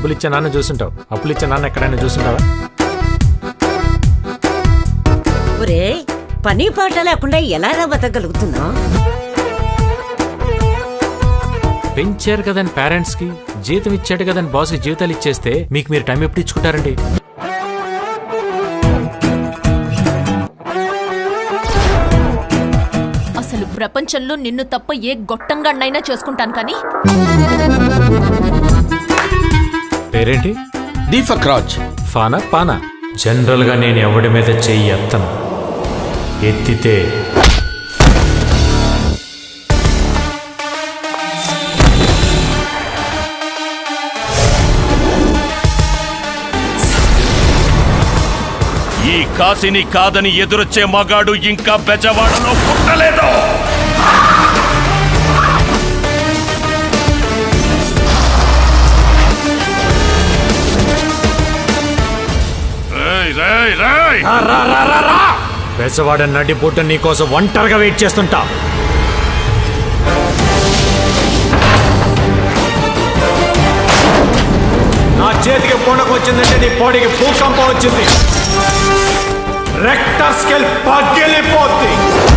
డబ్బులు ఇచ్చే నాన్న చూసుంటావు అప్పులు ఇచ్చే నాన్న ఎక్కడైనా చూసుంటావా ఒరే పని పాట లేకుండా ఎలా రా బతకగలుగుతున్నావు పెంచారు కదని పేరెంట్స్ కి జీతం ఇచ్చాడు కదని బాస్ కి జీతాలు ఇచ్చేస్తే మీకు మీరు టైం ఎప్పుడు ఇచ్చుకుంటారండి అసలు ప్రపంచంలో నిన్ను తప్ప ఏ గొట్టంగాడినైనా చేసుకుంటాను కానీ పేరేంటి దీపక్ రాజ్ ఫానా పానా జనరల్ గా నేను ఎవడి మీద చెయ్యి ఎత్తను ఎత్తితే ఈ కాశీని కాదని ఎదురొచ్చే మగాడు ఇంకా బెజవాడలో పుట్టలేదు రేయ్, రేయ్, రేయ్! బెసవాడ నడి బుట్ట నీకోసం ఒంటరిగా వెయిట్ చేస్తుంటా నా చేతికి పొండకు వచ్చిందంటే నీ బాడీకి భూకంపం వచ్చింది రెక్టర్ స్కేల్ పగిలిపోద్ది